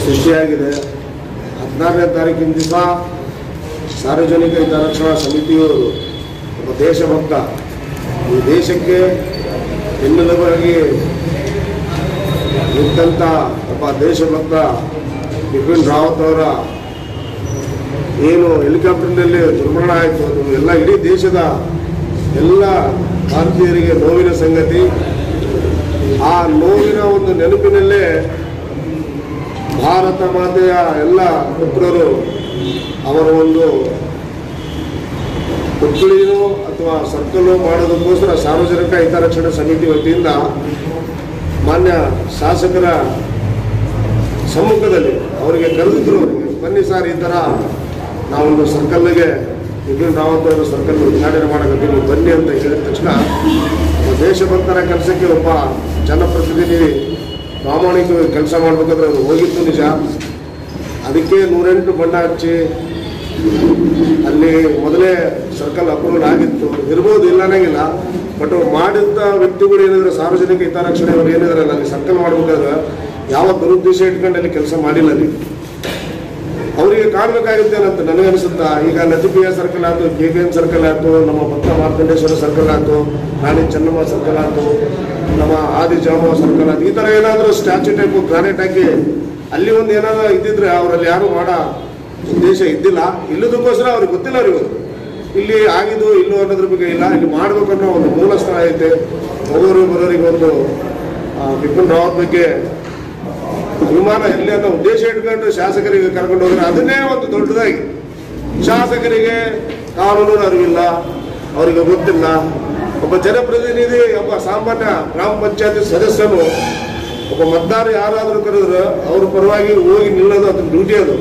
ಸೃಷ್ಟಿಯಾಗಿದೆ ಹದಿನಾರನೇ ತಾರೀಕಿನ ದಿವಸ ಸಾರ್ವಜನಿಕ ಹಿತರಕ್ಷಣಾ ಸಮಿತಿಯವರು ಒಬ್ಬ ದೇಶಭಕ್ತ ಈ ದೇಶಕ್ಕೆ ಬೆನ್ನೆಲುಬಾಗಿ ನಿಂತಂಥ ಒಬ್ಬ ದೇಶಭಕ್ತ ಬಿಪಿನ್ ರಾವತ್ ಅವರ ಏನು ಹೆಲಿಕಾಪ್ಟರ್ನಲ್ಲಿ ದುರ್ಮರಣ ಆಯಿತು ಅದು ಎಲ್ಲ ಇಡೀ ದೇಶದ ಎಲ್ಲ ಭಾರತೀಯರಿಗೆ ನೋವಿನ ಸಂಗತಿ ಆ ನೋವಿನ ಒಂದು ನೆನಪಿನಲ್ಲೇ ಭಾರತ ಮಾತೆಯ ಎಲ್ಲ ಪುತ್ರರು ಅವರ ಒಂದು ಪುತ್ಳಿನೋ ಅಥವಾ ಸರ್ಕಲು ಮಾಡೋದಕ್ಕೋಸ್ಕರ ಸಾರ್ವಜನಿಕ ಹಿತರಕ್ಷಣಾ ಸಮಿತಿ ವತಿಯಿಂದ ಮಾನ್ಯ ಶಾಸಕರ ಸಮ್ಮುಖದಲ್ಲಿ ಅವರಿಗೆ ಕರೆದಿದ್ರು ಅವರಿಗೆ ಬನ್ನಿ ಸರ್ ಈ ಥರ ನಾವೊಂದು ಸರ್ಕಲ್ಗೆ ಬಿಪಿನ್ ರಾವತ್ ಅವರ ಸರ್ಕಲ್ ಉದ್ಘಾಟನೆ ಮಾಡಕತ್ತೀವಿ ಬನ್ನಿ ಅಂತ ಹೇಳಿದ ತಕ್ಷಣ ಒಬ್ಬ ದೇಶಭಕ್ತರ ಕೆಲಸಕ್ಕೆ ಒಬ್ಬ ಜನಪ್ರತಿನಿಧಿ ಪ್ರಾಮಾಣಿಕವಾಗಿ ಕೆಲಸ ಮಾಡಬೇಕಾದ್ರೆ ಅದು ಹೋಗಿತ್ತು ನಿಜ ಅದಕ್ಕೆ ನೂರೆಂಟು ಬಣ್ಣ ಹಚ್ಚಿ ಅಲ್ಲಿ ಮೊದಲೇ ಸರ್ಕಲ್ ಅಪ್ರೂವಲ್ ಆಗಿತ್ತು ಇರ್ಬೋದು ಇಲ್ಲ ಅನ್ನಂಗಿಲ್ಲ ಬಟ್ ಮಾಡಿದ್ದ ವ್ಯಕ್ತಿಗಳು ಏನಿದ್ರೆ ಸಾರ್ವಜನಿಕ ಹಿತರಕ್ಷಣೆ ಅವ್ರು ಏನಿದ್ರೆ ಅಲ್ಲಿ ಸರ್ಕಲ್ ಮಾಡ್ಬೇಕಾದ್ರೆ ಯಾವ ದುರುದ್ದೇಶ ಇಟ್ಕೊಂಡು ಅಲ್ಲಿ ಕೆಲಸ ಮಾಡಿಲ್ಲ ಅಲ್ಲಿ ಅವರಿಗೆ ಕಾಣಬೇಕಾಗುತ್ತೆ ಅಂತ ನನಗೆ ಅನಿಸುತ್ತಾ ಈಗ ಲತಿಪಿಯ ಸರ್ಕಲ್ ಆಯ್ತು ಕೆ ಬಿ ಎನ್ ಸರ್ಕಲ್ ಆಯ್ತು ನಮ್ಮ ಭಕ್ತ ಮಾರ್ಕಂಡೇಶ್ವರ ಸರ್ಕಲ್ ಆಯ್ತು ರಾಣಿ ಚೆನ್ನಮ್ಮ ಸರ್ಕಲ್ ಆಯ್ತು ನಮ್ಮ ಆದಿ ಜಾಮ ಸರ್ಕಲ್ ಆಯ್ತು ಈ ಥರ ಏನಾದರೂ ಸ್ಟ್ಯಾಚ್ಯೂ ಟೈಪ್ ಗ್ರಾನೈಟ್ ಹಾಕಿ ಅಲ್ಲಿ ಒಂದು ಏನಾದ್ರು ಇದ್ದಿದ್ರೆ ಅವರಲ್ಲಿ ಯಾರು ಮಾಡೋ ಉದ್ದೇಶ ಇದ್ದಿಲ್ಲ ಇಲ್ಲದಕ್ಕೋಸ್ಕರ ಅವ್ರಿಗೆ ಗೊತ್ತಿಲ್ಲ ಅವ್ರಿಗೆ ಇಲ್ಲಿ ಆಗಿದ್ದು ಇಲ್ಲೋ ಅನ್ನೋದ್ರ ಬಗ್ಗೆ ಇಲ್ಲ ಇಲ್ಲಿ ಮಾಡ್ಬೇಕನ್ನೋ ಒಂದು ಮೂಲ ಸ್ಥಳ ಐತೆ ಹೋಗೋರು ಬರೋರಿಗೆ ಒಂದು ಆ, ಬಿಪಿನ್ ರಾವತ್ ಬಗ್ಗೆ ವಿಮಾನ ಎಲ್ಲಿ ಅನ್ನೋ ಉದ್ದೇಶ ಇಟ್ಕೊಂಡು ಶಾಸಕರಿಗೆ ಕರ್ಕೊಂಡು ಹೋದ್ರೆ ಅದನ್ನೇ ಒಂದು ದೊಡ್ಡದಾಗಿ ಶಾಸಕರಿಗೆ ಕಾನೂನು ಅರಿವಿಲ್ಲ ಅವರಿಗೆ ಗೊತ್ತಿಲ್ಲ ಒಬ್ಬ ಜನಪ್ರತಿನಿಧಿ ಒಬ್ಬ ಸಾಮಾನ್ಯ ಗ್ರಾಮ ಪಂಚಾಯತಿ ಸದಸ್ಯನು ಒಬ್ಬ ಮತದಾರ ಯಾರಾದರೂ ಕರೆದ್ರೆ ಅವ್ರ ಪರವಾಗಿ ಹೋಗಿ ನಿಲ್ಲೋದು ಅದನ್ನ ಡ್ಯೂಟಿ ಅದು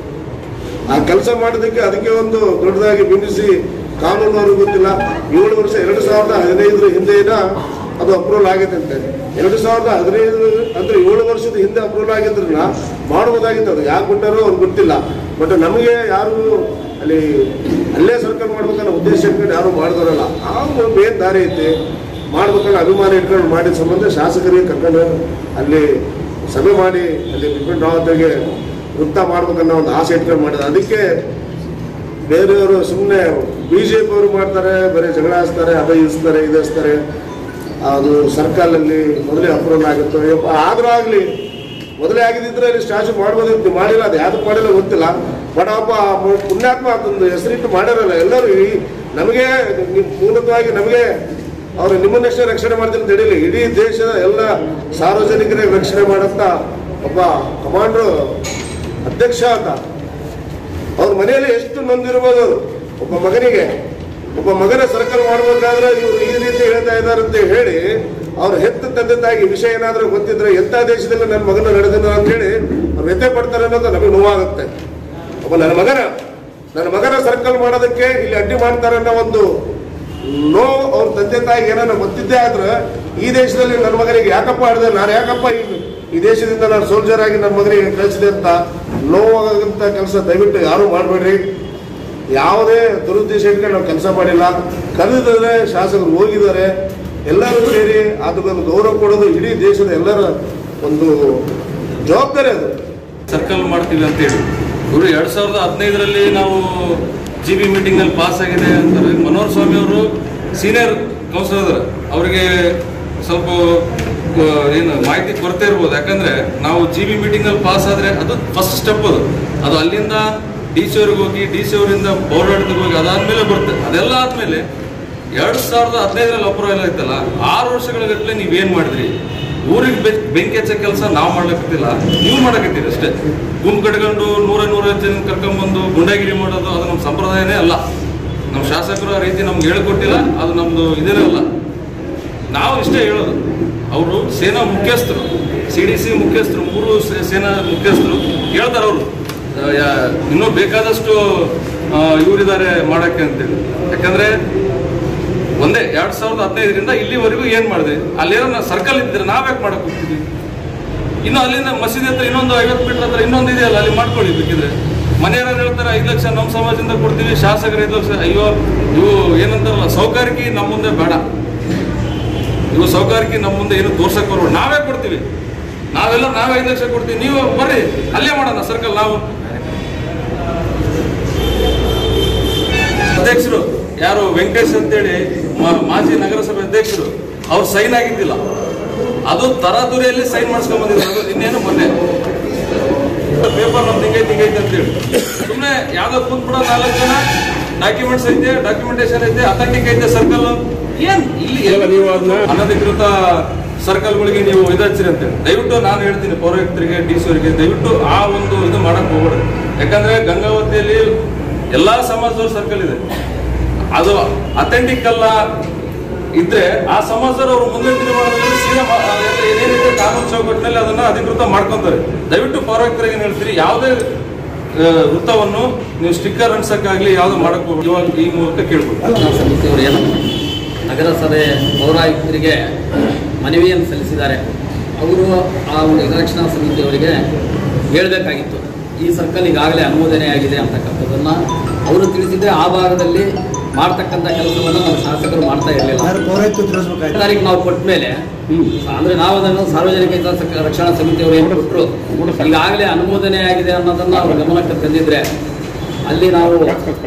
ಆ ಕೆಲಸ ಮಾಡೋದಕ್ಕೆ ಅದಕ್ಕೆ ಒಂದು ದೊಡ್ಡದಾಗಿ ಬಿಂಬಿಸಿ ಕಾನೂನು ಅವ್ರಿಗೆ ಗೊತ್ತಿಲ್ಲ ಏಳು ವರ್ಷ ಎರಡು ಸಾವಿರದ ಹದಿನೈದರ ಹಿಂದೆನ ಅದು ಅಪ್ರೂವಲ್ ಆಗೈತಂತೆ ಎರಡು ಸಾವಿರದ ಹದಿನೈದು ಅಂದ್ರೆ ಏಳು ವರ್ಷದ ಹಿಂದೆ ಅಪ್ರೂವಲ್ ಆಗಿದ್ರನ್ನ ಮಾಡ್ಬೋದಾಗಿತ್ತು ಅದು ಯಾಕೆ ಬಿಟ್ಟಾರೋ ಅವ್ರಿಗೆ ಗೊತ್ತಿಲ್ಲ ಬಟ್ ನಮಗೆ ಯಾರು ಅಲ್ಲಿ ಅಲ್ಲೇ ಸರ್ಕಲ್ ಮಾಡ್ಬೇಕನ್ನೋ ಉದ್ದೇಶ ಇಟ್ಕೊಂಡು ಯಾರು ಮಾಡಿದಾರಲ್ಲ ಆ ಒಂದು ಏನು ದಾರಿ ಐತಿ ಮಾಡ್ಬೇಕನ್ನೋ ಅಭಿಮಾನ ಇಟ್ಕೊಂಡು ಮಾಡಿದ ಸಂಬಂಧ ಶಾಸಕರಿಗೆ ಕರ್ಕೊಂಡು ಅಲ್ಲಿ ಸಭೆ ಮಾಡಿ ಅಲ್ಲಿ ಬಿಪಿನ್ ರಾವತ್ಗೆ ವೃತ್ತ ಮಾಡ್ಬೇಕನ್ನೋ ಒಂದು ಆಸೆ ಇಟ್ಕೊಂಡು ಮಾಡಿದ ಅದಕ್ಕೆ ಬೇರೆಯವರು ಸುಮ್ಮನೆ ಬಿ ಜೆ ಅವರು ಮಾಡ್ತಾರೆ ಬರೀ ಜಗಳ ಹಚ್ತಾರೆ ಅದ ಇಸ್ತಾರೆ ಇದು ಹಚ್ತಾರೆ ಅದು ಸರ್ಕಲಲ್ಲಿ ಮೊದಲೇ ಅಪ್ರೂವಲ್ ಆಗುತ್ತೆ ಯಪ್ಪ ಆದ್ರೂ ಆಗಲಿ ಮೊದಲೇ ಆಗಿದ್ದಿದ್ರೆ ಇಲ್ಲಿ ಸ್ಟ್ಯಾಚು ಮಾಡ್ಬೋದಿತ್ತು ಮಾಡಿಲ್ಲ ಅದು ಯಾವ್ದು ಮಾಡಿಲ್ಲ ಗೊತ್ತಿಲ್ಲ ಬಟ್ ಒಬ್ಬ ಪು- ಪುಣ್ಯಾತ್ಮ ಅದೊಂದು ಹೆಸರಿಟ್ಟು ಮಾಡ್ಯಾರಲ್ಲ ಎಲ್ಲರೂ ಈ ನಮಗೆ ನಿ- ಮೂಲತವಾಗಿ ನಮಗೆ ಅವರು ನಿಮ್ಮನ್ನಷ್ಟೇ ರಕ್ಷಣೆ ಮಾಡ್ತಾರೆ ಅಂತ ಹೇಳಿಲ್ಲ ಇಡೀ ದೇಶದ ಎಲ್ಲ ಸಾರ್ವಜನಿಕರಿಗೆ ರಕ್ಷಣೆ ಮಾಡಂತ ಒಬ್ಬ ಕಮಾಂಡ್ರು ಅಧ್ಯಕ್ಷ ಅಂತ ಅವ್ರ ಮನೆಯಲ್ಲಿ ಎಷ್ಟು ನೊಂದಿರ್ಬೋದು ಅವರು ಒಬ್ಬ ಮಗನಿಗೆ ಒಬ್ಬ ಮಗನ ಸರ್ಕಲ್ ಮಾಡ್ಬೇಕಾದ್ರೆ ಇವ್ರು ಈ ರೀತಿ ಹೇಳ್ತಾ ಇದ್ದಾರೆ ಅಂತ ಹೇಳಿ ಅವ್ರ ಹೆತ್ತ ತಂದೆ ತಾಯಿಗೆ ವಿಷಯ ಏನಾದರೂ ಗೊತ್ತಿದ್ರೆ ಎಂಥ ದೇಶದಲ್ಲಿ ನನ್ನ ಮಗನ ನಡೆದಿಲ್ಲ ಅಂತ ಹೇಳಿ ಅವ್ರು ವ್ಯಥೆ ಪಡ್ತಾರೆ ಅನ್ನೋದು ನಮಗೆ ನೋವಾಗುತ್ತೆ ಒಬ್ಬ ನನ್ನ ಮಗನ ನನ್ನ ಮಗನ ಸರ್ಕಲ್ ಮಾಡೋದಕ್ಕೆ ಇಲ್ಲಿ ಅಡ್ಡಿ ಮಾಡ್ತಾರೆ ಅನ್ನೋ ಒಂದು ನೋ ಅವ್ರ ತಂದೆ ತಾಯಿಗೆ ಏನಾರ ಗೊತ್ತಿದ್ದೇ ಆದ್ರೆ ಈ ದೇಶದಲ್ಲಿ ನನ್ನ ಮಗನಿಗೆ ಯಾಕಪ್ಪ ಆಡಿದೆ ನಾನು ಯಾಕಪ್ಪ ಈ ಈ ದೇಶದಿಂದ ನಾನು ಸೋಲ್ಜರ್ ಆಗಿ ನನ್ನ ಮಗನಿಗೆ ಕಳಿಸಿದೆ ಅಂತ ನೋವಾಗಂತ ಕೆಲಸ ದಯವಿಟ್ಟು ಯಾರು ಮಾಡಬೇಡ್ರಿ ಯಾವುದೇ ದುರುದ್ದೇಶ ಇಟ್ಕೊಂಡು ನಾವು ಕೆಲಸ ಮಾಡಿಲ್ಲ ಕರೆದಿದ್ದಾರೆ ಶಾಸಕರು ಹೋಗಿದ್ದಾರೆ ಎಲ್ಲರೂ ಸೇರಿ ಅದಕ್ಕೊಂದು ಗೌರವ ಕೊಡೋದು ಇಡೀ ದೇಶದ ಎಲ್ಲರ ಒಂದು ಜವಾಬ್ದಾರಿ ಅದು ಸರ್ಕಲ್ ಮಾಡ್ತೀವಿ ಅಂತೇಳಿ ಇವರು ಎರಡ್ ಸಾವಿರದ ಹದಿನೈದರಲ್ಲಿ ನಾವು ಜಿ ಬಿ ಮೀಟಿಂಗ್ನಲ್ಲಿ ಪಾಸ್ ಆಗಿದೆ ಅಂತಾರೆ ಮನೋಹರ್ ಸ್ವಾಮಿ ಅವರು ಸೀನಿಯರ್ ಕೌನ್ಸಿಲರ್ ಅವರಿಗೆ ಸ್ವಲ್ಪ ಆ, ಏನು ಮಾಹಿತಿ ಕೊರತೆ ಇರ್ಬೋದು ಯಾಕಂದ್ರೆ ನಾವು ಜಿ ಬಿ ಮೀಟಿಂಗಲ್ಲಿ ಪಾಸ್ ಆದರೆ ಅದು ಫಸ್ಟ್ ಸ್ಟೆಪ್ ಅದು ಅದು ಅಲ್ಲಿಂದ ಡಿ ಸಿ ಅವ್ರಿಗೆ ಹೋಗಿ ಡಿ ಸಿ ಅವರಿಂದ ಪೌರಾಡಳಿತಕ್ಕೆ ಹೋಗಿ ಅದಾದ್ಮೇಲೆ ಬರುತ್ತೆ ಅದೆಲ್ಲ ಆದ್ಮೇಲೆ ಎರಡ್ ಸಾವಿರದ ಹದಿನೈದರಲ್ಲಿ ಅಪ್ರೂವಲ್ ಆಯ್ತಲ್ಲ ಆರು ವರ್ಷಗಳ ಗಟ್ಟಲೆ ನೀವೇನ್ ಮಾಡಿದ್ರಿ ಊರಿಗೆ ಬೆ- ಬೆಂಕಿ ಹಚ್ಚೋ ಕೆಲಸ ನಾವು ಮಾಡ್ಲಕತ್ತಿಲ್ಲ ನೀವು ಮಾಡಕತ್ತೀರಿ ಅಷ್ಟೇ ಗುಂಪು ಕಟ್ಕೊಂಡು ನೂರ ನೂರ ಜನ ಕರ್ಕೊಂಡ್ಬಂದು ಗುಂಡಾಗಿರಿ ಮಾಡೋದು ಅದು ನಮ್ಮ ಸಂಪ್ರದಾಯನೇ ಅಲ್ಲ ನಮ್ಮ ಶಾಸಕರು ಆ ರೀತಿ ನಮ್ಗೆ ಹೇಳ್ಕೊಟ್ಟಿಲ್ಲ ಅದು ನಮ್ದು ಇದೇನೇ ಅಲ್ಲ ನಾವು ಇಷ್ಟೇ ಹೇಳೋದು ಅವರು ಸೇನಾ ಮುಖ್ಯಸ್ಥರು ಸಿ ಡಿ ಸಿ ಮುಖ್ಯಸ್ಥರು ಮೂರು ಸೇ- ಸೇನಾ ಮುಖ್ಯಸ್ಥರು ಹೇಳ್ತಾರೆ ಅವರು ಇನ್ನೂ ಬೇಕಾದಷ್ಟು ಆ, ಇವರಿದ್ದಾರೆ ಮಾಡಕ್ಕೆ ಅಂತೇಳಿ ಯಾಕಂದ್ರೆ ಒಂದೇ ಎರಡ್ ಸಾವಿರದ ಹದಿನೈದರಿಂದ ಇಲ್ಲಿವರೆಗೂ ಏನ್ ಮಾಡಿದ್ರಿ ಅಲ್ಲೇನೋ ಸರ್ಕಲ್ ಇದ್ದರೆ ನಾವ್ಯಾಕೆ ಮಾಡಕ್ ಹೋಗ್ತಿದ್ವಿ ಇನ್ನು ಅಲ್ಲಿಂದ ಮಸೀದಿ ಹತ್ರ ಇನ್ನೊಂದು ಐವತ್ತು ಮೀಟರ್ ಹತ್ರ ಇನ್ನೊಂದು ಇದೆಯಲ್ಲ ಅಲ್ಲಿ ಮಾಡ್ಕೊಳ್ಳಿ ಬೇಕಿದ್ರೆ ಮನೆಯವ್ರು ಹೇಳ್ತಾರೆ ಐದು ಲಕ್ಷ ನಮ್ಮ ಸಮಾಜದಿಂದ ಕೊಡ್ತೀವಿ ಶಾಸಕರು ಐದು ಲಕ್ಷ ಅಯ್ಯೋ ಇವು ಏನಂತಾರಲ್ಲ ಸೌಕರ್ಯಕ್ಕೆ ನಮ್ಮ ಮುಂದೆ ಬೇಡ ಇವು ಸೌಕರ್ಯಕ್ಕೆ ನಮ್ಮ ಮುಂದೆ ಏನು ತೋರ್ಸಕ್ ಬರೋಣ ನಾವೇ ಕೊಡ್ತೀವಿ ನಾವೆಲ್ಲ ನಾವೇ ಐದು ಲಕ್ಷ ಕೊಡ್ತೀವಿ ನೀವು ಬರ್ರಿ ಅಲ್ಲೇ ಮಾಡೋಣ ಸರ್ಕಲ್ ನಾವು ಅಧ್ಯಕ್ಷರು ಯಾರು ವೆಂಕಟೇಶ್ ಅಂತೇಳಿ ಮಾ- ಮಾಜಿ ನಗರಸಭೆ ಅಧ್ಯಕ್ಷರು ಅವ್ರು ಸೈನ್ ಆಗಿದ್ದಿಲ್ಲ ಅದು ತರಾತುರಿಯಲ್ಲಿ ಸೈನ್ ಮಾಡಿಸ್ಕೊಂಡ್ ಬಂದಿದ್ರು ಅದು ಇನ್ನೇನು ಮೊನ್ನೆ ಪೇಪರ್ ನಮ್ದು ಹಿಂಗೈತೆ ಹಿಂಗೈತೆ ಅಂತೇಳಿ ಸುಮ್ಮನೆ ಯಾವ್ದೋ ಕೂತ್ಬಿಡೋ ನಾಲ್ಕು ಜನ ಡಾಕ್ಯುಮೆಂಟ್ಸ್ ಐತೆ ಡಾಕ್ಯುಮೆಂಟೇಶನ್ ಐತೆ ಅಥೆಂಟಿಕ್ ಐತೆ ಸರ್ಕಲ್ ಏನ್ ಇಲ್ಲಿ ಇಲ್ಲ, ನೀವು ಅದನ್ನ- ಅನಧಿಕೃತ ಸರ್ಕಲ್ಗಳಿಗೆ ನೀವು ಇದು ಹಚ್ಚಿರಿ ಅಂತೇಳಿ ದಯವಿಟ್ಟು ನಾನು ಹೇಳ್ತೀನಿ ಪೌರಾಯುಕ್ತರಿಗೆ ಡಿ ಸಿ ಅವರಿಗೆ ದಯವಿಟ್ಟು ಆ ಒಂದು ಇದು ಮಾಡಕ್ ಹೋಗ್ಬೇಡ್ರಿ ಯಾಕಂದ್ರೆ ಗಂಗಾವತಿಯಲ್ಲಿ ಎಲ್ಲಾ ಸಮಾಜದವ್ರ ಸರ್ಕಲ್ ಇದೆ ಅದು ಅಥೆಂಟಿಕ್ ಅಲ್ಲ ಇದ್ರೆ ಆ ಸಮಾಜದವ್ರು ಅವ್ರು ಮುಂದಿನ ದಿನಮಾನಗಳಲ್ಲಿ ಸೀದಾ ಮಾ- ಆ, ಏನೇನಿದೆ ಕಾನೂನು ಚೌಕಟ್ಟಿನಲ್ಲಿ ಅದನ್ನ ಅಧಿಕೃತ ಮಾಡ್ಕೊಂತಾರೆ ದಯವಿಟ್ಟು ಪೌರಾಯುಕ್ತರಿಗೆ ಏನ್ ಹೇಳ್ತೀರಿ ಯಾವುದೇ ಆ, ವೃತ್ತವನ್ನು ನೀವು ಸ್ಟಿಕ್ಕರ್ ಅನ್ಸಕ್ಕಾಗ್ಲಿ ಯಾವ್ದು ಮಾಡಕ್ ಹೋಗ್ಬೇಡಿ. ಇವಾಗ ಈ ಮೂಲಕ ಕೇಳ್ಬೋದು ರಕ್ಷಣಾ ಸಮಿತಿಯವರು ಏನು ನಗರಸಭೆ ಪೌರಾಯುಕ್ತರಿಗೆ ಮನವಿಯನ್ನು ಸಲ್ಲಿಸಿದ್ದಾರೆ ಅವರು ಆ ಒಂದು ಹಿತರಕ್ಷಣಾ ಸಮಿತಿಯವರಿಗೆ ಹೇಳಬೇಕಾಗಿತ್ತು ಈ ಸರ್ಕಲ್ ಈಗಾಗಲೇ ಅನುಮೋದನೆ ಆಗಿದೆ ಅಂತಕ್ಕಂಥದ್ದನ್ನು ಅವರು ತಿಳಿಸಿದ್ರೆ ಆ ಭಾಗದಲ್ಲಿ ಮಾಡ್ತಕ್ಕಂಥ ಕೆಲಸವನ್ನು ನಮ್ಮ ಶಾಸಕರು ಮಾಡ್ತಾ ಇರಲಿಲ್ಲ ಯಾರು ಪೌರಾಯುಕ್ತರು ತಿಳಿಸ್ಬೇಕಾಯ್ತು ತಾರೀಕು ನಾವು ಕೊಟ್ಟ ಮೇಲೆ ಅಂದ್ರೆ ನಾವು ಅದನ್ನು ಸಾರ್ವಜನಿಕ ಹಿತಾಸಕ್ತಿ ರಕ್ಷಣಾ ಸಮಿತಿಯವರು ಏನು ಕೊಟ್ಟರು ಈಗಾಗಲೇ ಅನುಮೋದನೆ ಆಗಿದೆ ಅನ್ನೋದನ್ನ ಅವ್ರ ಗಮನಕ್ಕೆ ತಂದಿದ್ರೆ ಅಲ್ಲಿ ನಾವು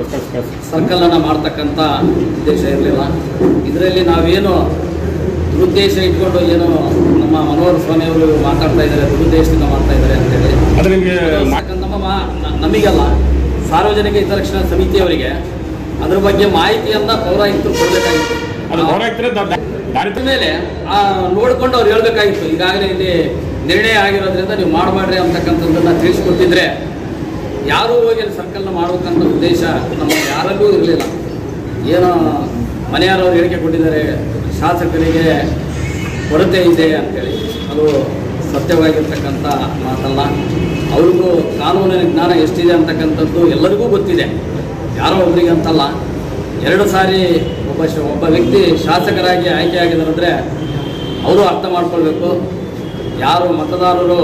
ಸರ್ಕಲ್ ಅನ್ನ ಮಾಡ್ತಕ್ಕಂಥ ಉದ್ದೇಶ ಇರಲಿಲ್ಲ ಇದರಲ್ಲಿ ನಾವೇನು ದುರುದ್ದೇಶ ಇಟ್ಕೊಂಡು ಏನು ನಮ್ಮ ಮನೋಹರ ಸ್ವಾಮಿ ಅವರು ಮಾತಾಡ್ತಾ ಇದ್ದಾರೆ ದುರುದ್ದೇಶದಿಂದ ಮಾಡ್ತಾ ಇದ್ದಾರೆ ಅಂತೇಳಿ ಅದು ನಿಮಗೆ ಸಾಕಂತ ನಮ್ಮ ಮಾ- ನ- ನಮಗಲ್ಲ ಸಾರ್ವಜನಿಕ ಹಿತರಕ್ಷಣಾ ಸಮಿತಿಯವರಿಗೆ ಅದ್ರ ಬಗ್ಗೆ ಮಾಹಿತಿಯನ್ನ ಪೌರಾಯುಕ್ತರು ಅದು ಕೊಡಬೇಕಾಗಿತ್ತು ಪೌರಾಯುಕ್ತರೇ ದ- ದ- ದಾರಿ ಅದ್ರ ಮೇಲೆ ಆ ನೋಡ್ಕೊಂಡು ಅವ್ರು ಹೇಳ್ಬೇಕಾಗಿತ್ತು ಈಗಾಗಲೇ ಇಲ್ಲಿ ನಿರ್ಣಯ ಆಗಿರೋದ್ರಿಂದ ನೀವು ಮಾಡಬೇಡ್ರಿ ಅಂತಕ್ಕಂಥದ್ದನ್ನ ತಿಳಿಸ್ಕೊಟ್ಟಿದ್ರೆ ಯಾರೂ ಹೋಗಿ ಅಲ್ಲಿ ಸರ್ಕಲ್ನ ಮಾಡ್ಬೇಕಂತ ಉದ್ದೇಶ ನಮ್ಮ ಯಾರಲ್ಲೂ ಇರಲಿಲ್ಲ ಏನೋ ಮನೆಯವರವ್ರು ಹೇಳಿಕೆ ಕೊಟ್ಟಿದ್ದಾರೆ ಶಾಸಕರಿಗೆ ಕೊರತೆ ಇದೆ ಅಂತೇಳಿ ಅದು ಸತ್ಯವಾಗಿರ್ತಕ್ಕಂಥ ಮಾತಲ್ಲ ಅವ್ರಿಗೂ ಕಾನೂನಿನ ಜ್ಞಾನ ಎಷ್ಟಿದೆ ಅಂತಕ್ಕಂಥದ್ದು ಎಲ್ಲರಿಗೂ ಗೊತ್ತಿದೆ ಯಾರೋ ಒಬ್ಬರಿಗೆ ಅಂತಲ್ಲ ಎರಡು ಸಾರಿ ಒಬ್ಬ ಶ- ಒಬ್ಬ ವ್ಯಕ್ತಿ ಶಾಸಕರಾಗಿ ಆಯ್ಕೆಯಾಗಿದ್ದಾರಂದ್ರೆ ಅವರು ಅರ್ಥ ಮಾಡ್ಕೊಳ್ಬೇಕು ಯಾರು ಮತದಾರರು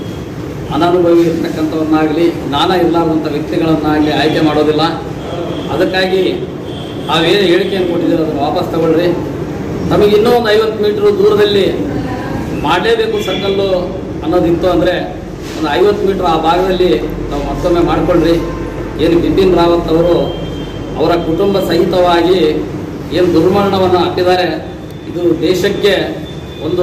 ಅನನುಭವಿ ಇರ್ತಕ್ಕಂಥವ್ರನ್ನಾಗಲಿ ಜ್ಞಾನ ಇರಲಾರ್ದಂಥ ವ್ಯಕ್ತಿಗಳನ್ನಾಗಲಿ ಆಯ್ಕೆ ಮಾಡೋದಿಲ್ಲ ಅದಕ್ಕಾಗಿ ನಾವೇನು ಹೇಳಿಕೆಯನ್ನು ಕೊಟ್ಟಿದ್ದೀರೋ ಅದನ್ನು ವಾಪಸ್ ತಗೊಳ್ರಿ ನಮಗೆ ಇನ್ನೂ ಒಂದು ಐವತ್ತು ಮೀಟ್ರ್ ದೂರದಲ್ಲಿ ಮಾಡಲೇಬೇಕು ಸರ್ಕಲ್ಲು ಅನ್ನೋದಿತ್ತು ಅಂದರೆ ಒಂದು ಐವತ್ತು ಮೀಟ್ರ್ ಆ ಭಾಗದಲ್ಲಿ ನಾವು ಮತ್ತೊಮ್ಮೆ ಮಾಡಿಕೊಳ್ಳ್ರಿ ಏನು ಬಿಪಿನ್ ರಾವತ್ ಅವರು ಅವರ ಕುಟುಂಬ ಸಹಿತವಾಗಿ ಏನು ದುರ್ಮರಣವನ್ನು ಹಾಕಿದ್ದಾರೆ ಇದು ದೇಶಕ್ಕೆ ಒಂದು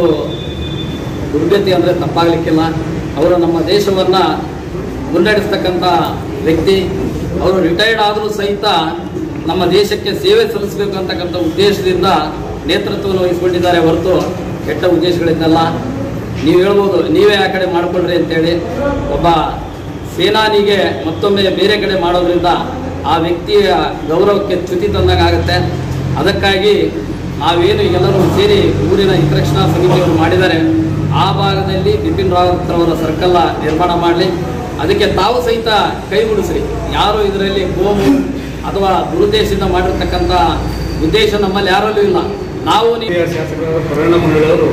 ದುರ್ಗತಿ ಅಂದರೆ ತಪ್ಪಾಗಲಿಕ್ಕಿಲ್ಲ ಅವರು ನಮ್ಮ ದೇಶವನ್ನು ಮುನ್ನಡೆಸ್ತಕ್ಕಂಥ ವ್ಯಕ್ತಿ ಅವರು ರಿಟೈರ್ಡ್ ಆದರೂ ಸಹಿತ ನಮ್ಮ ದೇಶಕ್ಕೆ ಸೇವೆ ಸಲ್ಲಿಸಬೇಕು ಅಂತಕ್ಕಂಥ ಉದ್ದೇಶದಿಂದ ನೇತೃತ್ವವನ್ನು ವಹಿಸಿಕೊಂಡಿದ್ದಾರೆ ಹೊರತು ಕೆಟ್ಟ ಉದ್ದೇಶಗಳಿಂದಲ್ಲ ನೀವು ಹೇಳ್ಬೋದು ನೀವೇ ಆ ಕಡೆ ಮಾಡಿಕೊಳ್ಳ್ರಿ ಅಂತೇಳಿ ಒಬ್ಬ ಸೇನಾನಿಗೆ ಮತ್ತೊಮ್ಮೆ ಬೇರೆ ಕಡೆ ಮಾಡೋದ್ರಿಂದ ಆ ವ್ಯಕ್ತಿಯ ಗೌರವಕ್ಕೆ ಚ್ಯುತಿ ತಂದಂಗಾಗುತ್ತೆ ಅದಕ್ಕಾಗಿ ನಾವೇನು ಎಲ್ಲರೂ ಸೇರಿ ಊರಿನ ಹಿತರಕ್ಷಣಾ ಸಮಿತಿಯವರು ಮಾಡಿದ್ದಾರೆ ಆ ಭಾಗದಲ್ಲಿ ಬಿಪಿನ್ ರಾವತ್ ಅವರ ಸರ್ಕಲ್ ನಿರ್ಮಾಣ ಮಾಡಲಿ ಅದಕ್ಕೆ ತಾವು ಸಹಿತ ಕೈಗೂಡಿಸ್ರಿ ಯಾರು ಇದರಲ್ಲಿ ಕೋಮು ಅಥವಾ ದುರುದ್ದೇಶದಿಂದ ಮಾಡಿರ್ತಕ್ಕಂಥ ಉದ್ದೇಶ ನಮ್ಮಲ್ಲಿ ಯಾರಲ್ಲೂ ಇಲ್ಲ ನಾವು ನೀವು ಹಿರಿಯ ಶಾಸಕರಾದ ಪರಿಣಾಮ ಮಂಡಳಿಯವರು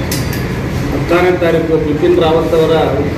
ಹದಿನಾರನೇ ತಾರೀಕು ಬಿಪಿನ್ ರಾವತ್ ಅವರ ಹುಟ್ಟ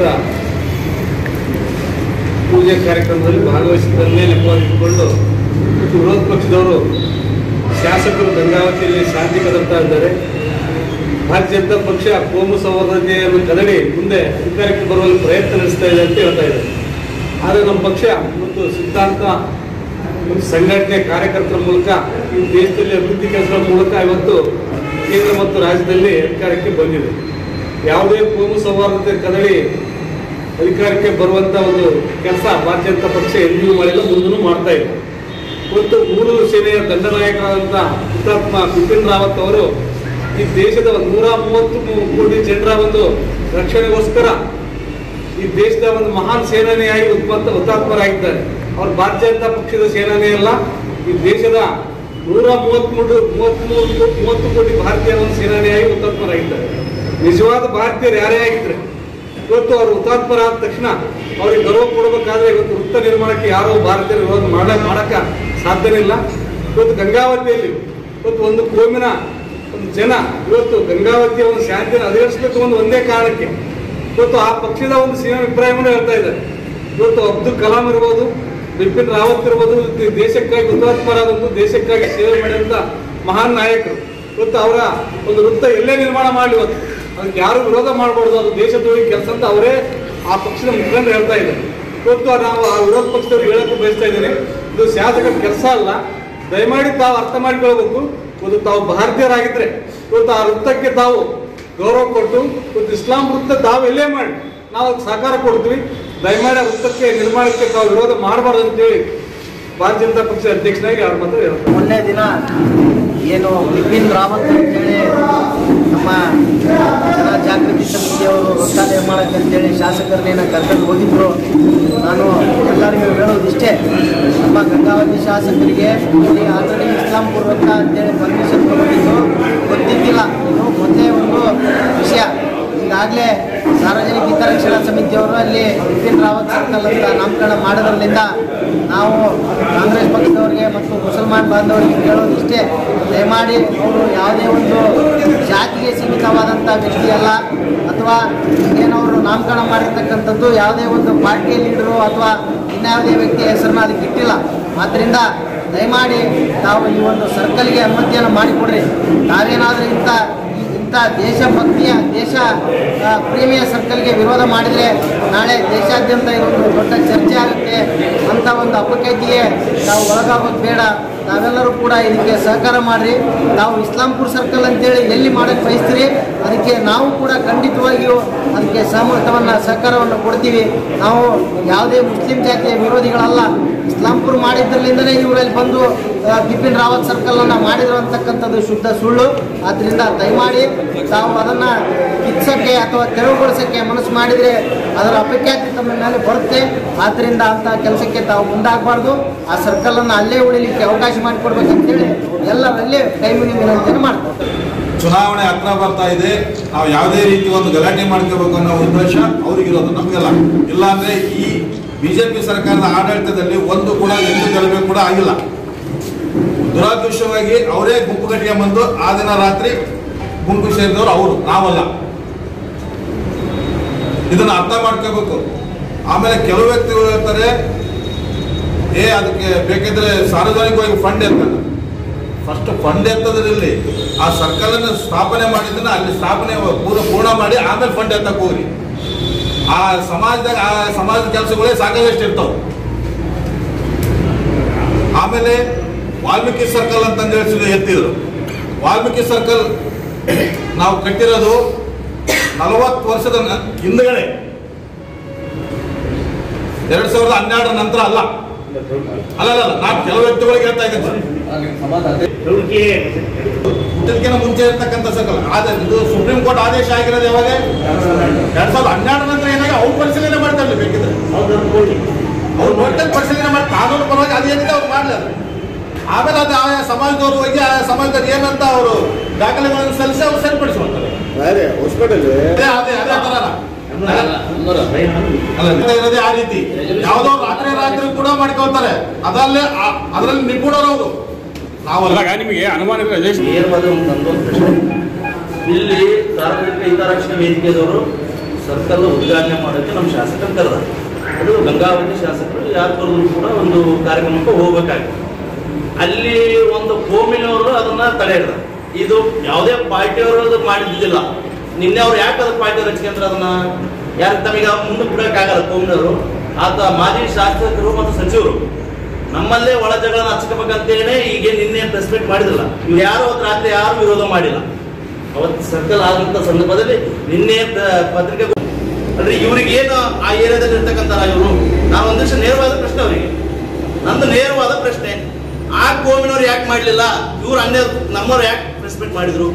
ಪೂಜೆ ಕಾರ್ಯಕ್ರಮದಲ್ಲಿ ಭಾಗವಹಿಸಿದ್ದನ್ನೇ ನೆಪವಾಗಿಟ್ಟುಕೊಂಡು ಮತ್ತು ವಿರೋಧ ಪಕ್ಷದವರು ಶಾಸಕರು ಗಂಗಾವತಿಯಲ್ಲಿ ಶಾಂತಿ ಕದರ್ತಾ ಇದ್ದಾರೆ ಭಾರತೀಯ ಜನತಾ ಪಕ್ಷ ಕೋಮು ಸೌಹಾರ್ದತೆಯನ್ನು ಕದಡಿ ಮುಂದೆ ಅಧಿಕಾರಕ್ಕೆ ಬರುವಲ್ಲಿ ಪ್ರಯತ್ನ ನಡೆಸ್ತಾ ಇದೆ ಅಂತ ಹೇಳ್ತಾ ಇದ್ದಾರೆ ಆದರೆ ನಮ್ಮ ಪಕ್ಷ ಮತ್ತು ಸಿದ್ಧಾಂತ ಒಂದು ಸಂಘಟನೆ ಕಾರ್ಯಕರ್ತರ ಮೂಲಕ ಈ ದೇಶದಲ್ಲಿ ಅಭಿವೃದ್ಧಿ ಕೆಲಸಗಳ ಮೂಲಕ ಇವತ್ತು ಕೇಂದ್ರ ಮತ್ತು ರಾಜ್ಯದಲ್ಲಿ ಅಧಿಕಾರಕ್ಕೆ ಬಂದಿದೆ ಯಾವುದೇ ಕೋಮು ಸೌಹಾರ್ದತೆ ಕದಡಿ ಅಧಿಕಾರಕ್ಕೆ ಬರುವಂತ ಒಂದು ಕೆಲಸ ಭಾರತೀಯ ಜನತಾ ಪಕ್ಷ ಎಂದಿಗೂ ಮಾಡಿಲ್ಲ ಮುಂದೂ ಮಾಡ್ತಾ ಇದೆ ಮತ್ತು ಮೂರು ಸೇನೆಯ ದಂಡನಾಯಕರಾದಂಥ ಹುತಾತ್ಮ ಬಿಪಿನ್ ರಾವತ್ ಅವರು ಈ ದೇಶದ ಒಂದು ನೂರ ಮೂವತ್ತು ಮೂ- ಕೋಟಿ ಜನರ ಒಂದು ರಕ್ಷಣೆಗೋಸ್ಕರ ಈ ದೇಶದ ಒಂದು ಮಹಾನ್ ಸೇನಾನಿಯಾಗಿ ಉತ್ಪತ್ತ ಹುತಾತ್ಮರಾಗಿದ್ದಾರೆ ಅವರು ಭಾರತೀಯ ಜನತಾ ಪಕ್ಷದ ಸೇನಾನಿ ಅಲ್ಲ ಈ ದೇಶದ ನೂರ ಮೂವತ್ಮೂರು ಮೂವತ್ಮೂರು ಮೂವತ್ತು ಕೋಟಿ ಭಾರತೀಯರ ಒಂದು ಸೇನಾನಿಯಾಗಿ ಹುತಾತ್ಮರಾಗಿದ್ದಾರೆ ನಿಜವಾದ ಭಾರತೀಯರು ಯಾರೇ ಆಗಿದ್ರೆ ಇವತ್ತು ಅವರು ಹುತಾತ್ಮರಾದ ತಕ್ಷಣ ಅವ್ರಿಗೆ ಗೌರವ ಕೊಡಬೇಕಾದ್ರೆ ಇವತ್ತು ವೃತ್ತ ನಿರ್ಮಾಣಕ್ಕೆ ಯಾರೋ ಭಾರತೀಯರು ವಿರೋಧ ಮಾಡ ಮಾಡಕ ಸಾಧ್ಯನೇ ಇಲ್ಲ ಇವತ್ತು ಗಂಗಾವತಿಯಲ್ಲಿ ಇವತ್ತು ಒಂದು ಕೋಮಿನ ಒಂದು ಜನ ಇವತ್ತು ಗಂಗಾವತಿಯ ಒಂದು ಶಾಂತಿಯನ್ನು ಅಧಿಗರಿಸಬೇಕು ಒಂದು ಒಂದೇ ಕಾರಣಕ್ಕೆ ಇವತ್ತು ಆ ಪಕ್ಷದ ಒಂದು ಸಿಎಂ ಅಭಿಪ್ರಾಯವನ್ನು ಹೇಳ್ತಾ ಇದ್ದಾರೆ ಇವತ್ತು ಅಬ್ದುಲ್ ಕಲಾಂ ಇರ್ಬೋದು ಬಿಪಿನ್ ರಾವತ್ ಇರ್ಬೋದು ಇವತ್ತು ಈ ದೇಶಕ್ಕಾಗಿ ಹುತಾತ್ಮರಾದಂಥ ದೇಶಕ್ಕಾಗಿ ಸೇವೆ ಮಾಡಿದಂಥ ಮಹಾನ್ ನಾಯಕರು ಇವತ್ತು ಅವರ ಒಂದು ವೃತ್ತ ಎಲ್ಲೇ ನಿರ್ಮಾಣ ಮಾಡಲಿ ಇವತ್ತು ಅದಕ್ಕೆ ಯಾರು ವಿರೋಧ ಮಾಡಬಾರ್ದು ಅದು ದೇಶದ್ರೋಹಿ ಕೆಲಸ ಅಂತ ಅವರೇ ಆ ಪಕ್ಷದ ಮುಖಂಡರು ಹೇಳ್ತಾ ಇದ್ದಾರೆ ಇವತ್ತು ನಾವು ಆ ವಿರೋಧ ಪಕ್ಷದವ್ರು ಹೇಳಕ್ಕೆ ಬಯಸ್ತಾ ಇದ್ದೇನೆ ಇದು ಶಾಸಕರ ಕೆಲಸ ಅಲ್ಲ ದಯಮಾಡಿ ತಾವು ಅರ್ಥ ಮಾಡಿಕೊಳ್ಬೇಕು ಇವತ್ತು ತಾವು ಭಾರತೀಯರಾಗಿದ್ರೆ ಇವತ್ತು ಆ ವೃತ್ತಕ್ಕೆ ತಾವು ಗೌರವ ಕೊಟ್ಟು ಇವತ್ತು ಇಸ್ಲಾಂ ವೃತ್ತ ತಾವು ಎಲ್ಲೇ ಮಾಡಿ ನಾವು ಅದಕ್ಕೆ ಸಹಕಾರ ಕೊಡ್ತೀವಿ ದಯಮಾಡಿ ಆ ವೃತ್ತಕ್ಕೆ ನಿರ್ಮಾಣಕ್ಕೆ ತಾವು ವಿರೋಧ ಮಾಡಬಾರ್ದು ಅಂತೇಳಿ ಭಾರತೀಯ ಜನತಾ ಪಕ್ಷದ ಅಧ್ಯಕ್ಷನಾಗಿ ಅವ್ರ ಮಾತ್ರ ಹೇಳ್ತಾರೆ ಮೊನ್ನೆ ದಿನ ಏನು ಬಿಪಿನ್ ರಾವತ್ ಅಂತೇಳಿ ನಮ್ಮ ಜನ ಜಾಗೃತಿ ಸಮಿತಿಯವರು ವೃತ್ತ ನಿರ್ಮಾಣಕ್ಕೆ ಅಂತೇಳಿ ಶಾಸಕರನ್ನೇನ ಕರ್ಕೊಂಡು ಹೋಗಿದ್ರು ನಾನು ಎಲ್ಲರಿಗೂ ಹೇಳೋದಿಷ್ಟೇ ನಮ್ಮ ಗಂಗಾವತಿ ಶಾಸಕರಿಗೆ ಇಲ್ಲಿ ಆಲ್ರೆಡಿ ಇಸ್ಲಾಂಪುರ್ ವೃತ್ತ ಅಂತೇಳಿ ಪರ್ಮಿಷನ್ ತಗೊಂಡಿದ್ದು ಗೊತ್ತಿದ್ದಿಲ್ಲ ಇದು ಮೊದಲೇ ಒಂದು ವಿಷಯ ಈಗಾಗಲೇ ಸಾರ್ವಜನಿಕ ಹಿತರಕ್ಷಣಾ ಸಮಿತಿಯವರು ಅಲ್ಲಿ ಬಿಪಿನ್ ರಾವತ್ ಸರ್ಕಲ್ ಅಂತ ನಾಮಕರಣ ಮಾಡೋದ್ರಲ್ಲಿಂದ ನಾವು ಕಾಂಗ್ರೆಸ್ ಪಕ್ಷದವರಿಗೆ ಮತ್ತು ಮುಸಲ್ಮಾನ್ ಬಾಂಧವರಿಗೆ ಕೇಳೋದಿಷ್ಟೇ ದಯಮಾಡಿ ಅವರು ಯಾವುದೇ ಒಂದು ಜಾತಿಗೆ ಸೀಮಿತವಾದಂಥ ವ್ಯಕ್ತಿ ಅಲ್ಲ ಅಥವಾ ಏನವರು ನಾಮಕರಣ ಮಾಡಿರ್ತಕ್ಕಂಥದ್ದು ಯಾವುದೇ ಒಂದು ಪಾರ್ಟಿ ಲೀಡರು ಅಥವಾ ಇನ್ಯಾವುದೇ ವ್ಯಕ್ತಿಯ ಹೆಸರನ್ನ ಅದಕ್ಕೆ ಇಟ್ಟಿಲ್ಲ ಆದ್ದರಿಂದ ದಯಮಾಡಿ ತಾವು ಈ ಒಂದು ಸರ್ಕಲ್ಗೆ ಅನುಮತಿಯನ್ನು ಮಾಡಿಕೊಡ್ರಿ ತಾವೇನಾದರೂ ಇಂಥ ಇಂಥ ದೇಶಭಕ್ತಿಯ ದೇಶ ಆ, ಪ್ರೇಮಿಯ ಸರ್ಕಲ್ಗೆ ವಿರೋಧ ಮಾಡಿದರೆ ನಾಳೆ ದೇಶಾದ್ಯಂತ ಇದೊಂದು ದೊಡ್ಡ ಚರ್ಚೆ ಆಗುತ್ತೆ ಅಂತ ಒಂದು ಅಪಖ್ಯಾತಿಗೆ ನಾವು ಒಳಗಾಗೋದು ಬೇಡ ತಾವೆಲ್ಲರೂ ಕೂಡ ಇದಕ್ಕೆ ಸಹಕಾರ ಮಾಡಿರಿ ನಾವು ಇಸ್ಲಾಂಪುರ್ ಸರ್ಕಲ್ ಅಂತೇಳಿ ಎಲ್ಲಿ ಮಾಡೋಕ್ಕೆ ಬಯಸ್ತೀರಿ ಅದಕ್ಕೆ ನಾವು ಕೂಡ ಖಂಡಿತವಾಗಿಯೂ ಅದಕ್ಕೆ ಸಹಮತವನ್ನು ಸಹಕಾರವನ್ನು ಕೊಡ್ತೀವಿ ನಾವು ಯಾವುದೇ ಮುಸ್ಲಿಂ ಜಾತಿಯ ವಿರೋಧಿಗಳಲ್ಲ ಇಸ್ಲಾಂಪುರ್ ಮಾಡಿದ್ರಲಿಂದನೇ ಇವರಲ್ಲಿ ಬಂದು ಆ, ಬಿಪಿನ್ ರಾವತ್ ಸರ್ಕಲ್ ಅನ್ನ ಮಾಡಿದ್ರು ಅಂತಕ್ಕಂಥದ್ದು ಶುದ್ಧ ಸುಳ್ಳು ಆದ್ರಿಂದ ದಯಮಾಡಿ ತಾವು ಅದನ್ನ ಕಿತ್ಸಕ್ಕೆ ಅಥವಾ ತೆರವುಗೊಳಿಸಕ್ಕೆ ಮನಸ್ಸು ಮಾಡಿದ್ರೆ ಅದರ ಅಪಖ್ಯಾತಿ ತಮ್ಮ ಮೇಲೆ ಬರುತ್ತೆ ಆದ್ರಿಂದ ಅಂತ ಕೆಲಸಕ್ಕೆ ತಾವು ಮುಂದಾಗಬಾರ್ದು ಆ ಸರ್ಕಲ್ ಅನ್ನ ಅಲ್ಲೇ ಉಳಿಲಿಕ್ಕೆ ಅವಕಾಶ ಮಾಡಿಕೊಡ್ಬೇಕಂತೇಳಿ ಎಲ್ಲರಲ್ಲೇ ಕೈ ಮುಗಿ ವಿನಂತಿಯನ್ನು ಮಾಡ್ತಾರೆ ಚುನಾವಣೆ ಹತ್ರ ಬರ್ತಾ ಇದೆ ನಾವು ಯಾವುದೇ ರೀತಿ ಒಂದು ಗಲಾಟೆ ಮಾಡ್ಕೋಬೇಕು ಅನ್ನೋ ಉದ್ದೇಶ ಅವ್ರಿಗಿರೋದು ನಮಗೆಲ್ಲ ಇಲ್ಲಾಂದ್ರೆ ಈ ಬಿಜೆಪಿ ಸರ್ಕಾರದ ಆಡಳಿತದಲ್ಲಿ ಒಂದು ಕೂಡ ಎಂದು ಗಲಭೆ ಕೂಡ ಆಗಿಲ್ಲ ದುರಾದೃಷ್ಟವಾಗಿ ಅವರೇ ಗುಂಪು ಕಟ್ಟಿಗೆ ಬಂದು ಆ ದಿನ ರಾತ್ರಿ ಗುಂಪು ಸೇರಿದವರು ಅವರು ನಾವಲ್ಲ ಇದನ್ನ ಅರ್ಥ ಮಾಡ್ಕೋಬೇಕು ಆಮೇಲೆ ಕೆಲವು ವ್ಯಕ್ತಿಗಳು ಹೇಳ್ತಾರೆ ಏ ಅದಕ್ಕೆ ಬೇಕಿದ್ರೆ ಸಾರ್ವಜನಿಕವಾಗಿ ಫಂಡ್ ಎತ್ತಾನೆ ಫಸ್ಟ್ ಫಂಡ್ ಎತ್ತದ್ರಲ್ಲಿ ಆ ಸರ್ಕಲ್ ಅನ್ನು ಸ್ಥಾಪನೆ ಮಾಡಿದ್ದನ್ನ ಅಲ್ಲಿ ಸ್ಥಾಪನೆ ಪೂರ ಪೂರ್ಣ ಮಾಡಿ ಆಮೇಲೆ ಫಂಡ್ ಎತ್ತಕ್ಕೆ ಹೋಗ್ರಿ ಆ ಸಮಾಜದಾಗ ಆ ಸಮಾಜದ ಕೆಲಸಗಳೇ ಸಾಕಾಗಷ್ಟು ಇರ್ತಾವ ಆಮೇಲೆ ವಾಲ್ಮೀಕಿ ಸರ್ಕಲ್ ಅಂತ ಹೇಳಿ ಎತ್ತಿದ್ರು ವಾಲ್ಮೀಕಿ ಸರ್ಕಲ್ ನಾವು ಕಟ್ಟಿರೋದು ನಲವತ್ತು ವರ್ಷದ ನ- ಹಿಂದ್ಗಡೆ ಎರಡ್ ಸಾವಿರದ ಹನ್ನೆರಡರ ನಂತರ ಅಲ್ಲ ಅಲ್ಲ ಅಲ್ಲ ಅಲ್ಲ, ನಾನು ಕೆಲವು ವ್ಯಕ್ತಿಗಳಿಗೆ ಹೇಳ್ತಾ ಇದ್ದೀನಿ ಹುಟ್ಟಿದ್ಕಿಂತ ಮುಂಚೆ ಇರ್ತಕ್ಕಂಥ ಸರ್ಕಲ್ ಆದ್ರೆ ಇದು ಸುಪ್ರೀಂ ಕೋರ್ಟ್ ಆದೇಶ ಆಗಿರೋದು ಯಾವಾಗ ಎರಡ್ ಸಾವಿರದ ಹನ್ನೆರಡರ ನಂತರ ಏನಾಗಿ ಅವ್ರು ಪರಿಶೀಲನೆ ಮಾಡ್ತಾರೆ ಬೇಕಿದ್ರೆ ಅವ್ರು ನೋಡ್ತಾರೆ ಪರಿಶೀಲನೆ ಮಾಡಿ ಕಾನೂನು ಪರವಾಗಿ ಅದೇನಿದೆ ಅವ್ರು ಮಾಡಲಿ ಅದು ಆಮೇಲೆ ಅದು ಆಯಾ ಸಮಾಜದವ್ರು ಹೋಗಿ ಆಯಾ ಸಮಾಜದಲ್ಲಿ ಏನಂತ ಅವರು ದಾಖಲೆಗಳನ್ನು ಸಲ್ಲಿಸಿ ಅವ್ರು ಸರಿಪಡಿಸ್ಕೊಳ್ತಾರೆ ಬೇರೆ ಹೊಸಪೇಟೆಯಲ್ಲಿ ಅದೇ ಅದೇ ಅದೇ ತರ ಅಲ್ಲರ ಅಲ್ಲ ಇದು ಇರೋದೇ ಆ ರೀತಿ ಯಾವುದೋ ರಾತ್ರಿ ರಾತ್ರಿ ಕೂಡ ಮಾಡ್ಕೊಳ್ತಾರೆ ಅದಲ್ಲೇ ಆ- ಅದರಲ್ಲಿ ನಿಪುಣರು ಅವರು ನಾವಲ್ಲ ಅಲ್ಲಾಗ ನಿಮಗೆ ಅನುಮಾನ ಇದ್ರೆ ಅಜೇಶ್ ನೇರವಾದ ಒಂದು ನಂದೊಂದು ಪ್ರಶ್ನೆ ಇಲ್ಲಿ ಸಾರ್ವಜನಿಕ ಹಿತರಕ್ಷಣಾ ವೇದಿಕೆದವರು ಸರ್ಕಲ್ ಉದ್ಘಾಟನೆ ಮಾಡೋಕ್ಕೆ ನಮ್ಮ ಶಾಸಕರು ಕರೆದ ಅದು ಗಂಗಾವತಿ ಶಾಸಕರು ಯಾರು ಕರೆದ್ರು ಕೂಡ ಒಂದು ಕಾರ್ಯಕ್ರಮಕ್ಕೆ ಹೋಗ್ಬೇಕಾಗಿತ್ತು ಅಲ್ಲಿ ಒಂದು ಕೋಮಿನವರು ಅದನ್ನ ತಡೆ ಹಿಡಿದ ಇದು ಯಾವುದೇ ಪಾರ್ಟಿಯವರು ಅದು ಮಾಡಿದ್ದಿಲ್ಲ ನಿನ್ನೆ ಅವ್ರು ಯಾಕೆ ಅದು ಪಾರ್ಟಿ ರಚಿಕೆಂದ್ರೆ ಅದನ್ನ ಯಾರು ತಮಗೆ ಮುಂದೆ ಬಿಡಕ್ಕಾಗಲ್ಲ ಕೋಮಿನವರು ಆತ ಮಾಜಿ ಶಾಸಕರು ಮತ್ತು ಸಚಿವರು ನಮ್ಮಲ್ಲೇ ಒಳ ಜಗಳನ್ನ ಹಚ್ಕೋಬೇಕಂತೇಳಿ ಈಗ ನಿನ್ನೆ ಪ್ರೆಸ್ ಮೀಟ್ ಮಾಡಿದಿಲ್ಲ ಇವ್ರು ಯಾರು ಅವತ್ತು ರಾತ್ರಿ ಯಾರು ವಿರೋಧ ಮಾಡಿಲ್ಲ ಅವತ್ತು ಸರ್ಕಲ್ ಆದಂತ ಸಂದರ್ಭದಲ್ಲಿ ನಿನ್ನೆ ಪ- ಪತ್ರಿಕೆ ಅಂದ್ರೆ ಇವ್ರಿಗೆ ಏನು ಆ ಏರಿಯಾದಲ್ಲಿ ಇರ್ತಕ್ಕಂಥ ಇವರು ನಾನು ಒಂದಿಷ್ಟು ನೇರವಾದ ಪ್ರಶ್ನೆ ಅವರಿಗೆ ನಂದು ನೇರವಾದ ಪ್ರಶ್ನೆ ಆ ಕೋಮಿನವ್ರು ಯಾಕೆ ಮಾಡಲಿಲ್ಲ ಇವ್ರು ಅನ್ಯ ನಮ್ಮವ್ರು ಯಾಕೆ ಪ್ರೆಸ್ ಮೀಟ್ ಮಾಡಿದ್ರು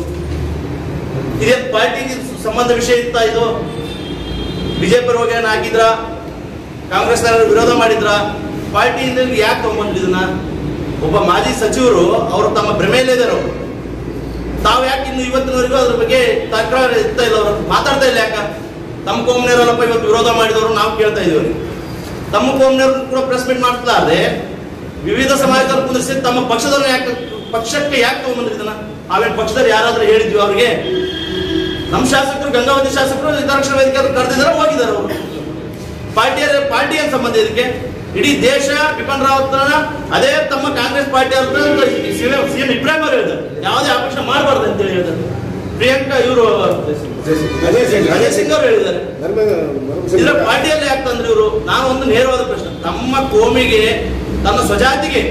ಇದೇನು ಪಾರ್ಟಿಗೆ ಸಂಬಂಧ ವಿಷಯ ಇತ್ತ ಇದು ಬಿಜೆಪಿ ರೋಗ ಏನು ಹಾಕಿದ್ರ ಕಾಂಗ್ರೆಸ್ ವಿರೋಧ ಮಾಡಿದ್ರ ಪಾರ್ಟಿಯಿಂದ ಯಾಕೆ ತಗೊಂಡ್ಬಂದ್ರಿ ಇದನ್ನ ಒಬ್ಬ ಮಾಜಿ ಸಚಿವರು ಅವರು ತಮ್ಮ ಭ್ರಮೆಯಲ್ಲೇ ಇದ್ದಾರೆ ಅವರು ತಾವು ಯಾಕೆ ಇನ್ನು ಇವತ್ತಿನವರೆಗೂ ಅದ್ರ ಬಗ್ಗೆ ತಕರಾರು ಇರ್ತಾ ಇಲ್ಲ ಅವರು ಮಾತಾಡ್ತಾ ಇಲ್ಲ ಯಾಕ ತಮ್ಮ ಕೋಮ್ನವರಲ್ಲಪ್ಪ ಇವತ್ತು ವಿರೋಧ ಮಾಡಿದವರು ನಾವು ಕೇಳ್ತಾ ಇದೀವಿ ತಮ್ಮ ಕೋಮ್ನವ್ರು ಕೂಡ ಪ್ರೆಸ್ ಮೀಟ್ ಮಾಡ್ಲಾರ್ದೆ ವಿವಿಧ ಸಮಾಜದವ್ರು ಕುಂದಿಸಿ ತಮ್ಮ ಪಕ್ಷದವ್ರು ಯಾಕೆ ಪಕ್ಷಕ್ಕೆ ಯಾಕೆ ತಗೊಂಡ್ಬಂದ್ರಿ ಇದನ್ನ ನಾವೇನ್ ಪಕ್ಷದವ್ರು ಯಾರಾದ್ರೂ ಹೇಳಿದ್ವಿ ಅವ್ರಿಗೆ ನಮ್ಮ ಶಾಸಕರು ಗಂಗಾವತಿ ಶಾಸಕರು ಹಿತರಕ್ಷಣಾ ವೇದಿಕೆ ಕರೆದಿದ್ದಾರೆ ಹೋಗಿದ್ದಾರೆ ಅವರು ಪಾರ್ಟಿಯ ಪಾರ್ಟಿ ಏನ್ ಸಂಬಂಧ ಇದಕ್ಕೆ ಇಡೀ ದೇಶ ಬಿಪಿನ್ ರಾವತ್ ಅದೇ ತಮ್ಮ ಕಾಂಗ್ರೆಸ್ ಪಾರ್ಟಿ ಅವ್ರ ಸಿಎಂ ಇಬ್ರಾಹಿಂ ಅವರು ಹೇಳಿದ್ರು ಯಾವುದೇ ಆಪರೇಷನ್ ಮಾಡಬಾರ್ದು ಅಂತ ಹೇಳಿ ಹೇಳಿದ್ರು ಪ್ರಿಯಾಂಕಾ ಇವರು ಅಜಯ್ ಸಿಂಗ್ ಅವರು ಹೇಳಿದ್ದಾರೆ ಇದರ ಪಾರ್ಟಿಯಲ್ಲಿ ಯಾಕಂದ್ರೆ ಇವರು ನಾನು ಒಂದು ನೇರವಾದ ಪ್ರಶ್ನೆ ತಮ್ಮ ಕೋಮಿಗೆ ತನ್ನ ಸ್ವಜಾತಿಗೆ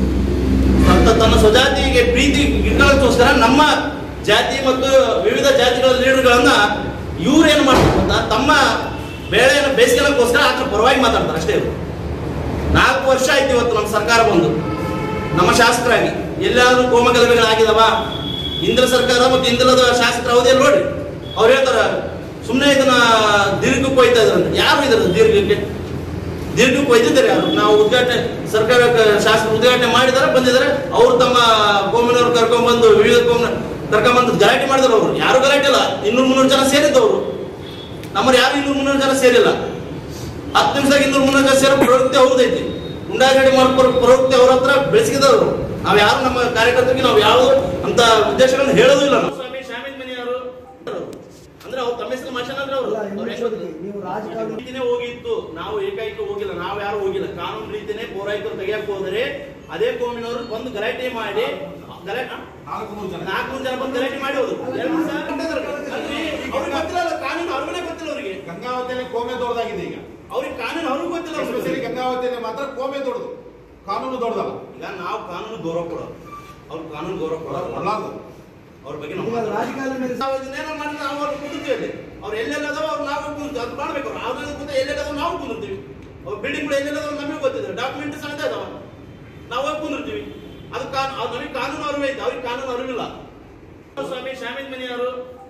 ತನ್ನ- ತನ್ನ ಸ್ವಜಾತಿಗೆ ಪ್ರೀತಿ ಇಟ್ಕೊಳ್ಳೋಕ್ಕೋಸ್ಕರ ನಮ್ಮ ಜಾತಿ ಮತ್ತು ವಿವಿಧ ಜಾತಿಗಳ ಲೀಡರ್ಗಳನ್ನ ಇವ್ರು ಏನು ಮಾಡ್ತಾರೆ ಗೊತ್ತಾ ತಮ್ಮ ಬೇಳೆಯನ್ನು ಬೇಯಿಸ್ಕೊಳ್ಳೋಕ್ಕೋಸ್ಕರ ಅದ್ರ ಪರವಾಗಿ ಮಾತಾಡ್ತಾರೆ ಅಷ್ಟೇ ಇವರು ನಾಲ್ಕು ವರ್ಷ ಆಯ್ತು ಇವತ್ತು ನಮ್ಮ ಸರ್ಕಾರ ಬಂದು ನಮ್ಮ ಶಾಸಕರಾಗಿ ಎಲ್ಲಾದ್ರೂ ಕೋಮಗಲಭೆಗಳಾಗಿದಾವ ಇಂದ್ರ ಸರ್ಕಾರ ಮತ್ತು ಇಂದ್ರದ ಶಾಸಕರ ಅವಧಿಯಲ್ಲಿ ನೋಡ್ರಿ ಅವ್ರು ಹೇಳ್ತಾರ ಸುಮ್ಮನೆ ಇದನ್ನ ದೀರ್ಘಕ್ಕೆ ಹೋಯ್ತಾ ಇದಾರೆ ಅಂತ ಯಾರು ಇದಾರೆ ದೀರ್ಘಕ್ಕೆ ದೀರ್ಘಕ್ಕೆ ಹೋಯ್ತಿದ್ದಾರೆ ಯಾರು ನಾವು ಉದ್ಘಾಟನೆ ಸರ್ಕಾರ ಕ- ಶಾಸಕರು ಉದ್ಘಾಟನೆ ಮಾಡಿದಾರೆ ಬಂದಿದ್ದಾರೆ ಅವರು ತಮ್ಮ ಕೋಮಿನವ್ರು ಕರ್ಕೊಂಡ್ಬಂದು ವಿವಿಧ ಕೋಮಿನ ಕರ್ಕೊಂಡ್ಬಂದು ಗಲಾಟೆ ಮಾಡಿದ್ರು ಅವರು ಯಾರು ಗಲಾಟೆ ಇಲ್ಲ ಇನ್ನೂರು ಮುನ್ನೂರು ಜನ ಸೇರಿದ್ದವರು ನಮ್ಮರು ಯಾರು ಇನ್ನೂರು ಮುನ್ನೂರು ಜನ ಸೇರಿಲ್ಲ ಹತ್ತು ನಿಮಿಷದಾಗ ಇನ್ನೂರು ಮುನ್ನೂರು ಜನ ಸೇರೋ ಪ್ರವೃತ್ತಿ ಅವ್ರದೈತಿ ಉಂಡಾಗಡಿ ಮಾಡೋ ಪ್ರವೃತ್ತಿ ಅವ್ರ ಹತ್ರ ಬೆಳೆಸಿದವರು ನಾವು ಯಾರು ನಮ್ಮ ಕಾರ್ಯಕರ್ತರಿಗೆ ನಾವು ಯಾವ ಅಂತ ಉದ್ದೇಶಗಳನ್ನು ಹೇಳೋದು ಇಲ್ಲ ನಾವು. ಸ್ವಾಮಿ ಶಾಮೀನ್ ಮನಿಯವರು ಅಂದ್ರೆ ಅವ್ರು ತಮ್ಮ ಹೆಸರು ಮಾಷನಂದ್ರೆ ಅವರು ಅವ್ರು ಹೆಂಗ್ ಗೊತ್ತು? ನೀವು ರಾಜಕಾರಣ ರೀತಿನೇ ಹೋಗಿತ್ತು ನಾವು ಏಕೈಕ ಹೋಗಿಲ್ಲ ನಾವು ಯಾರು ಹೋಗಿಲ್ಲ ಕಾನೂನು ರೀತಿನೇ ಪೌರಾಯುಕ್ತರು ತೆಗಿಯಕ್ ಹೋದರೆ ಅದೇ ಕೋಮಿನವರು ಬಂದು ಗಲಾಟೆ ಮಾಡಿ ಗಲಾಟೆ ನಾಲ್ಕು ಮೂರು ಜನ ನಾಲ್ಕು ಜನ ಬಂದು ಗಲಾಟೆ ಮಾಡಿ ಹೋದ್ರು ಎರಡು ದಿವ್ಸ ಅಲ್ರಿ, ಅವ್ರಿಗೆ ಗೊತ್ತಿಲ್ಲ ಅಲ್ಲ, ಕಾನೂನು ಅವ್ರಿಗೆ ಗೊತ್ತಿಲ್ಲ ಅವರಿಗೆ ಗಂಗಾವತಿಯಲ್ಲಿ ಕೋಮೆ ದೊಡ್ಡದಾಗಿದೆ ಈಗ ಅವ್ರಿಗೆ ಕಾನೂನು ಅವ್ರಿಗೆ ಗೊತ್ತಿಲ್ಲ ಎಸ್ಪೆಷಲಿ ಅವ್ರಿಗೆ. ಗಂಗಾವತಿಯಲ್ಲಿ ಮಾತ್ರ ಕೋಮೆ ದೊಡ್ಡದು ಕಾನೂನು ದೊಡ್ಡದಲ್ಲ ಈಗ ನಾವು ಕಾನೂನು ಗೌರವ ಕೊಡೋರು ಅವ್ರು ಕಾನೂನು ಗೌರವ ಕೊಡೋರು ಒಳ್ಳಾದು ಅವ್ರ ಬಗ್ಗೆ ನಾವು ಈಗ ಮಾತಾಡೋದು. ರಾಜಕಾರಣ ಮೇಲೆ ನಾವು ಇದನ್ನೇನೋ ಮಾಡಿ ನಾವು ಅವ್ರು ಕುದುರ್ತೀವಿ ಅಲ್ಲಿ ಅವ್ರು ಎಲ್ಲೆಲ್ಲದವ ಅವ್ರು ನಾವು ಕುಂತು ಅದು ಮಾಡ್ಬೇಕು ಅವ್ರು ಯಾವ್ದು ಕೂತ ಎಲ್ಲೆಲ್ಲದವ ನಾವು ಕುಂದಿರ್ತೀವಿ ಅವ್ರ ಬಿಲ್ಡಿಂಗ್ಗಳು ಎಲ್ಲೆಲ್ಲದವ ನಮಗೆ ಗೊತ್ತಿದೆ ಡಾಕ್ಯುಮೆಂಟ್ ಸಹಿತ ಇದಾವ ನಾವು ಹೋಗಿ ಕುಂದಿರ್ತೀವಿ ಅದು ಕಾನ್ ಅವ್ರು ನಮಗೆ ಕಾನೂನು ಅರಿವು ಐತೆ ಅವ್ರಿಗೆ ಕಾನೂನು ಅರಿವಿಲ್ಲ ಸ್ವಾಮಿ ಶಾಮೀನ್ ಮನಿಯವರು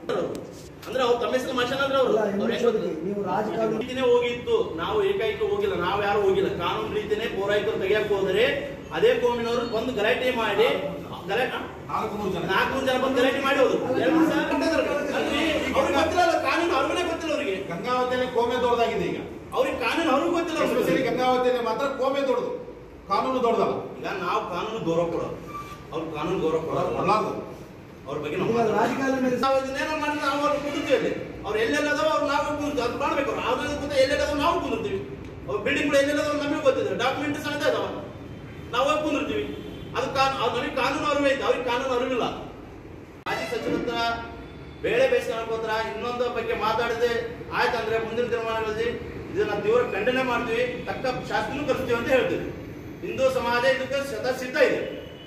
ಅಂದ್ರೆ ಅವ್ರು ತಮ್ಮ ಹೆಸರು ಮಾಷನಂದ್ರೆ ಅವರು ಅಲ್ಲ, ಅವ್ರು ಹೆಂಗ್ ಗೊತ್ತು? ನೀವು ರಾಜಕಾರಣ ರೀತಿನೇ ಹೋಗಿತ್ತು ನಾವು ಏಕೈಕ ಹೋಗಿಲ್ಲ ನಾವು ಯಾರು ಹೋಗಿಲ್ಲ ಕಾನೂನು ರೀತಿನೇ ಪೌರಾಯುಕ್ತರು ತೆಗಿಯಕ್ ಹೋದರೆ ಅದೇ ಕೋಮಿನವರು ಬಂದು ಗಲಾಟೆ ಮಾಡಿ ಗಲಾಟೆ ನಾಲ್ಕು ಮೂರು ಜನ ನಾಲ್ಕು ಜನ ಬಂದು ಗಲಾಟೆ ಮಾಡಿ ಹೋದ್ರು ಎರಡು ದಿವ್ಸ ಅಲ್ರಿ, ಅವ್ರಿಗೆ ಗೊತ್ತಿಲ್ಲ ಅಲ್ಲ, ಕಾನೂನು ಅವ್ರಿಗೆ ಗೊತ್ತಿಲ್ಲ ಅವರಿಗೆ ಗಂಗಾವತಿಯಲ್ಲಿ ಕೋಮೆ ದೊಡ್ಡದಾಗಿದೆ ಈಗ ಅವ್ರಿಗೆ ಕಾನೂನು ಅವ್ರಿಗೆ ಗೊತ್ತಿಲ್ಲ ಎಸ್ಪೆಷಲಿ ಅವ್ರಿಗೆ. ಗಂಗಾವತಿಯಲ್ಲಿ ಮಾತ್ರ ಕೋಮೆ ದೊಡ್ಡದು ಕಾನೂನು ದೊಡ್ಡದಲ್ಲ ಈಗ ನಾವು ಕಾನೂನು ಗೌರವ ಕೊಡೋರು ಅವ್ರು ಕಾನೂನು ಗೌರವ ಕೊಡೋರು ಒಳ್ಳಾದು ಅವ್ರ ಬಗ್ಗೆ ನಾವು ಈಗ ಮಾತಾಡೋದು. ರಾಜಕಾರಣ ಮೇಲೆ ನಾವು ಇದನ್ನೇನೋ ಮಾಡಿ ನಾವು ಅವ್ರು ಕುಂದಿರ್ತೀವಿ ಅಲ್ಲಿ ಅವ್ರು ಎಲ್ಲೆಲ್ಲದವ ಅವ್ರು ನಾವು ಕುಂದಿರ್ತೀವಿ ಅದು ಮಾಡ್ಬೇಕು ಅವ್ರು ಯಾವ್ದು ಕೂತ ಎಲ್ಲೆಲ್ಲದವ ನಾವು ಕುಂದಿರ್ತೀವಿ ಅವ್ರ ಬಿಲ್ಡಿಂಗ್ಗಳು ಎಲ್ಲೆಲ್ಲದವ ನಮಗೆ ಗೊತ್ತಿದೆ ಡಾಕ್ಯುಮೆಂಟ್ ಸಹಿತ ಇದಾವ ನಾವು ಹೋಗಿ ಕುಂದಿರ್ತೀವಿ ಅದು ಕಾನ್ ಅವ್ರು ನಮಗೆ ಕಾನೂನು ಅರಿವು ಐತೆ ಅವ್ರಿಗೆ ಕಾನೂನು ಅರಿವಿಲ್ಲ ಮಾಜಿ ಸಚಿವರ ಹತ್ರ ಬೇಳೆ ಬೇಯಿಸ್ಕೊಳ್ಳೋಕೋತ್ರ ಇನ್ನೊಂದು ಬಗ್ಗೆ ಮಾತಾಡಿದೆ ಆಯ್ತಂದ್ರೆ ಮುಂದಿನ ದಿನಮಾನಗಳಲ್ಲಿ ಇದನ್ನ ತೀವ್ರ ಖಂಡನೆ ಮಾಡ್ತೀವಿ ತಕ್ಕ ಶಾಸನೂ ಕಲಿಸ್ತೀವಿ ಅಂತ ಹೇಳ್ತೀವಿ ಹಿಂದೂ ಸಮಾಜ ಇದಕ್ಕೆ ಶತ ಸಿದ್ಧ ಇದೆ